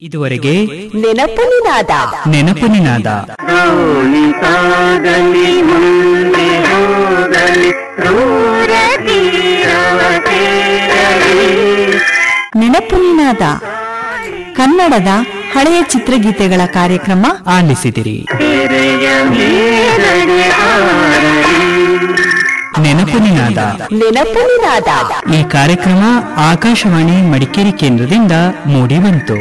ಇದುವರೆಗೆ ನೆನಪು ನಿನಾದ ನೆನಪು ನಿನಾದ ದೋಣಿಸಾಗಲಿ ಮುಂದೆ ಹೋಗಲಿ ಕ್ರೂರ ತೀರವ ಸೇರಲಿ ನೆನಪು ನಿನಾದ ಕನ್ನಡದ ಹಳೆಯ ಚಿತ್ರಗೀತೆಗಳ ಕಾರ್ಯಕ್ರಮ ಆಲಿಸಿದಿರಿ ತೆರೆಯ ಮೇಲಡೆ ಹಾರಲಿ ನೆನಪು ನಿನಾದ ನೆನಪು ನಿನಾದ ಈ ಕಾರ್ಯಕ್ರಮ ಆಕಾಶವಾಣಿ ಮಡಿಕೇರಿ ಕೇಂದ್ರದಿಂದ ಮೂಡಿಬಂತು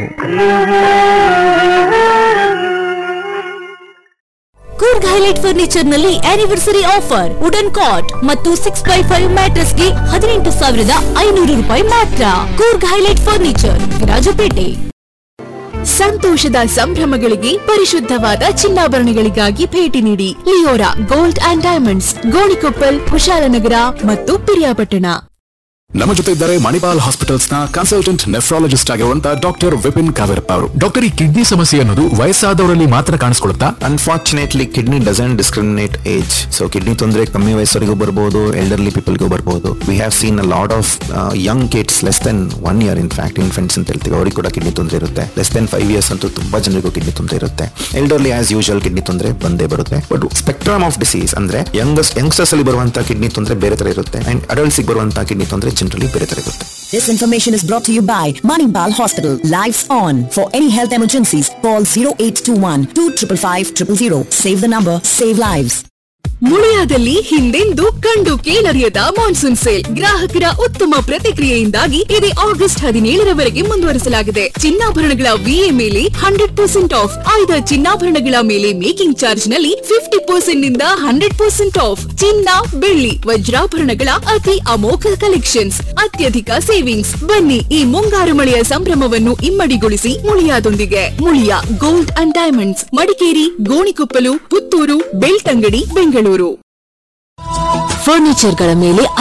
ಕೂರ್ಗ್ ಹೈಲೈಟ್ ಫರ್ನಿಚರ್ ನಲ್ಲಿ ಆನಿವರ್ಸರಿ ಆಫರ್ ವುಡನ್ ಕಾಟ್ ಮತ್ತು ಸಿಕ್ಸ್ ಬೈ ಫೈವ್ ಮ್ಯಾಟ್ರಸ್ ಗೆ ಹದಿನೆಂಟು ಸಾವಿರದ ಐನೂರು ರೂಪಾಯಿ ಮಾತ್ರ ಕೂರ್ಗ್ ಹೈಲೈಟ್ ಫರ್ನಿಚರ್ ವಿರಾಜಪೇಟೆ ಸಂತೋಷದ ಸಂಭ್ರಮಗಳಿಗೆ ಪರಿಶುದ್ಧವಾದ ಚಿನ್ನಾಭರಣಗಳಿಗಾಗಿ ಭೇಟಿ ನೀಡಿ Leora gold and diamonds Gonikoppal Kushalnagar ಮತ್ತು ಪಿರಿಯಾಪಟ್ಟಣ ನಮ್ಮ ಜೊತೆ ಇದ್ದಾರೆ ಮಣಿಪಾಲ್ ಹಾಸ್ಪಿಟಲ್ಸ್ ನ ಕನ್ಸಲ್ಟೆಂಟ್ ನೆಫ್ರಾಲಜಿಸ್ಟ್ ಆಗಿರುವಂತಹ ಡಾಕ್ಟರ್ ವಿಪಿನ್ ಕಾವೇರಪ್ಪ ಅವರು ಡಾಕ್ಟರ್ ಈ ಕಿಡ್ನಿ ಸಮಸ್ಯೆ ಅನ್ನೋದು ವಯಸ್ಸಾದವರಲ್ಲಿ ಮಾತ್ರ ಕಾಣಿಸ್ಕೊಳ್ಳುತ್ತಾ unfortunately kidney doesn't discriminate age so kidney ತೊಂದರೆ ಕಮ್ಮಿ ವಯಸ್ಸರಿಗೂ ಬರ್ಬೋದು ಎಲ್ಡರ್ಲಿ ಪೀಪಲ್ಗೂ ಬರ್ಬೋದು we have seen a lot of young kids less than one year in fact infants ಅಂತ ಹೇಳ್ತೀವಿ ಅವ್ರಿಗೆ ಕೂಡ ಕಿಡ್ನಿ ತೊಂದರೆ ಇರುತ್ತೆ ಲೆಸ್ ದೆನ್ ಫೈವ್ ಇಯರ್ಸ್ ಅಂತೂ ತುಂಬಾ ಜನರಿಗೂ ಕಿಡ್ನಿ ತೊಂದರೆ ಇರುತ್ತೆ ಎಲ್ಡರ್ಲಿ ಆಸ್ ಯೂಶುವಲ್ ಕಿಡ್ನಿ ತೊಂದರೆ ಬಂದೇ ಬರುತ್ತೆ ಬಟ್ ಸ್ಪೆಕ್ಟ್ರಮ್ ಆಫ್ ಡಿಸೀಸ್ ಅಂದ್ರೆ ಯಂಗಸ್ಟ್ ಯಂಗ್ಸ್ಟರ್ಸ್ ಅಲ್ಲಿ ಬರುವಂತಹ ಕಿಡ್ನಿ ತೊಂದರೆ ಬೇರೆ ತರ ಇರುತ್ತೆ ಅಂಡ್ ಅಡಲ್ಟ್ಸ್ ಬರುವಂತಹ ಕಿಡ್ನಿ ತೊಂದರೆ ಜನರಲಿ ಬೇರೆ ತರ ಇರುತ್ತೆ This information is brought to you by Manipal Hospital. Lives on. For any health emergencies, call 0821 255 000. Save the number, save lives. ಮುಳಿಯಾದಲ್ಲಿ ಹಿಂದೆಂದೂ ಕಂಡು ಕೇಳರಿಯದ ಮಾನ್ಸೂನ್ ಸೇಲ್ ಗ್ರಾಹಕರ ಉತ್ತಮ ಪ್ರತಿಕ್ರಿಯೆಯಿಂದಾಗಿ ಇದು ಆಗಸ್ಟ್ ಹದಿನೇಳರವರೆಗೆ ಮುಂದುವರಿಸಲಾಗಿದೆ ಚಿನ್ನಾಭರಣಗಳ ವಿಎ ಮೇಲೆ ಹಂಡ್ರೆಡ್ ಪರ್ಸೆಂಟ್ ಆಫ್ ಆಯ್ದ ಚಿನ್ನಾಭರಣಗಳ ಮೇಲೆ ಮೇಕಿಂಗ್ ಚಾರ್ಜ್ ನಲ್ಲಿ ಫಿಫ್ಟಿ ಪರ್ಸೆಂಟ್ ನಿಂದ ಹಂಡ್ರೆಡ್ ಪರ್ಸೆಂಟ್ ಆಫ್ ಚಿನ್ನ ಬೆಳ್ಳಿ ವಜ್ರಾಭರಣಗಳ ಅತಿ ಅಮೋಘ ಕಲೆಕ್ಷನ್ಸ್ ಅತ್ಯಧಿಕ ಸೇವಿಂಗ್ಸ್ ಬನ್ನಿ ಈ ಮುಂಗಾರು ಮಳೆಯ ಸಂಭ್ರಮವನ್ನು ಇಮ್ಮಡಿಗೊಳಿಸಿ ಮುಳಿಯಾದೊಂದಿಗೆ Muliya gold and diamonds Madikeri Gonikoppal Puttur Belthangady Bengaluru ಫರ್ನಿಚರ್ಗಳ ಮೇಲೆ